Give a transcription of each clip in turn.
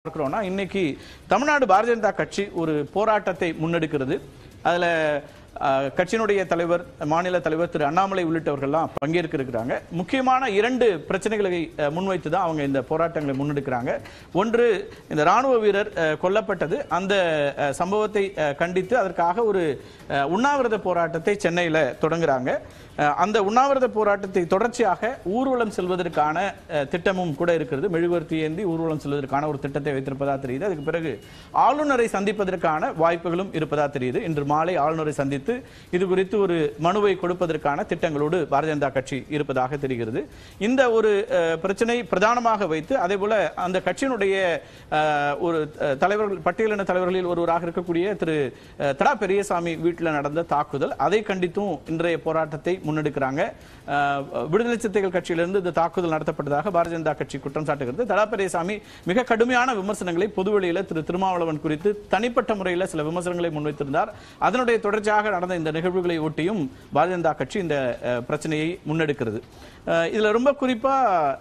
பார்க்கிறோம்னா இன்னைக்கு தமிழ்நாடு பாரதிய ஜனதா கட்சி ஒரு போராட்டத்தை முன்னெடுக்கிறது அதுல அஹ், கட்சியினுடைய தலைவர் மாநில தலைவர் திரு அண்ணாமலை உள்ளிட்டவர்கள்லாம் பங்கேற்க இருக்கிறாங்க முக்கியமான இரண்டு பிரச்சனைகளை அஹ், முன்வைத்து தான் அவங்க இந்த போராட்டங்களை முன்னெடுக்கிறாங்க ஒன்று இந்த ராணுவ வீரர் அஹ், கொல்லப்பட்டது அந்த அஹ், சம்பவத்தை அஹ், கண்டித்து அதற்காக ஒரு அஹ், உண்ணாவிரத போராட்டத்தை சென்னையில தொடங்குறாங்க அஹ், அந்த உண்ணாவிரத போராட்டத்தை தொடர்ச்சியாக ஊர்வலம் செல்வதற்கான அஹ், திட்டமும் கூட இருக்கிறது மெழுகுவர்த்தி ஏந்தி ஊர்வலம் செல்வதற்கான ஒரு திட்டத்தை வைத்திருப்பதா தெரியுது அதுக்கு பிறகு ஆளுநரை சந்திப்பதற்கான வாய்ப்புகளும் இருப்பதா தெரியுது இன்று மாலை ஆளுநரை சந்தித்து இது குறித்து ஒரு மனுவை கொடுப்பதற்கான திட்டங்களோடு பாரதிய ஜனதா கட்சி இருப்பதாக தெரிகிறது இந்த ஒரு அஹ், பிரச்சனை பிரதானமாக வைத்து அதே போல அந்த கட்சியினுடைய அஹ், ஒரு அஹ், தலைவர்கள் பட்டியலின தலைவர்களில் ஒருவராக இருக்கக்கூடிய திரு அஹ், தடா பெரியசாமி வீட்டில் நடந்த தாக்குதல் அதை கண்டித்தும் இன்றைய போராட்டத்தை முன்னெடுக்கிறாங்க அஹ், விடுதலை சிறுத்தைகள் கட்சியிலிருந்து இந்த தாக்குதல் நடத்தப்பட்டதாக பாரதிய ஜனதா கட்சி குற்றம் சாட்டுகிறது தடா பெரியசாமி மிக கடுமையான விமர்சனங்களை பொதுவெளியில திரு திருமாவளவன் குறித்து தனிப்பட்ட முறையில் சில விமர்சனங்களை முன்வைத்திருந்தார் அதனுடைய தொடர்ச்சியாக நடந்த இந்த நிகழ்வுகளை ஒட்டியும் பாரதிய ஜனதா கட்சி இந்த அஹ், பிரச்சனையை முன்னெடுக்கிறது அஹ், இதுல ரொம்ப குறிப்பா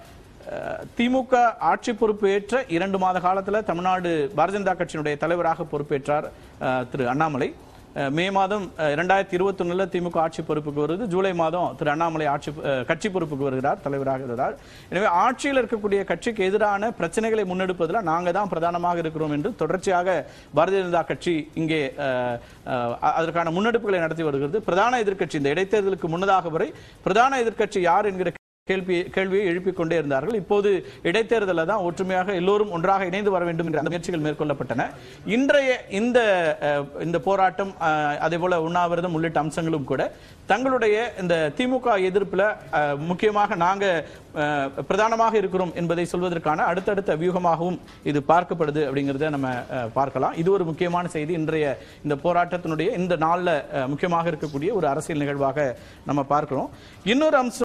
அஹ், திமுக ஆட்சி பொறுப்பு ஏற்ற இரண்டு மாத காலத்துல தமிழ்நாடு பாரதிய ஜனதா கட்சியினுடைய தலைவராக பொறுப்பேற்றார் அஹ், திரு அண்ணாமலை அஹ், மே மாதம் இரண்டாயிரத்தி இருபத்தி ஒண்ணுல திமுக ஆட்சி பொறுப்புக்கு வருது ஜூலை மாதம் திரு அண்ணாமலை ஆட்சி அஹ், கட்சி பொறுப்புக்கு வருகிறார் தலைவராக இருக்கிறார் எனவே ஆட்சியில் இருக்கக்கூடிய கட்சிக்கு எதிரான பிரச்சனைகளை முன்னெடுப்பதில் நாங்க தான் பிரதானமாக இருக்கிறோம் என்று தொடர்ச்சியாக பாரதிய ஜனதா கட்சி இங்கே அஹ், அஹ், அதற்கான முன்னெடுப்புகளை நடத்தி வருகிறது பிரதான எதிர்க்கட்சி இந்த இடைத்தேர்தலுக்கு முன்னதாக வரை பிரதான எதிர்க்கட்சி யார் என்கிற கேள்வி கேள்வியை எழுப்பிக் கொண்டே இருந்தார்கள் இப்போது இடைத்தேர்தலில் தான் ஒற்றுமையாக எல்லோரும் ஒன்றாக இணைந்து வர வேண்டும் என்ற அந்த முயற்சிகள் மேற்கொள்ளப்பட்டன இன்றைய இந்த அஹ், இந்த போராட்டம் அஹ், அதே போல உண்ணாவிரதம் உள்ளிட்ட அம்சங்களும் கூட தங்களுடைய இந்த திமுக எதிர்ப்புல அஹ், முக்கியமாக நாங்க அஹ், பிரதானமாக இருக்கிறோம் என்பதை சொல்வதற்கான அடுத்தடுத்த வியூகமாகவும் இது பார்க்கப்படுது அப்படிங்கறத நம்ம அஹ், பார்க்கலாம் இது ஒரு முக்கியமான செய்தி இன்றைய இந்த போராட்டத்தினுடைய இந்த நாள்ல அஹ், முக்கியமாக இருக்கக்கூடிய ஒரு அரசியல் நிகழ்வாக நம்ம பார்க்கிறோம் இன்னொரு அம்சம்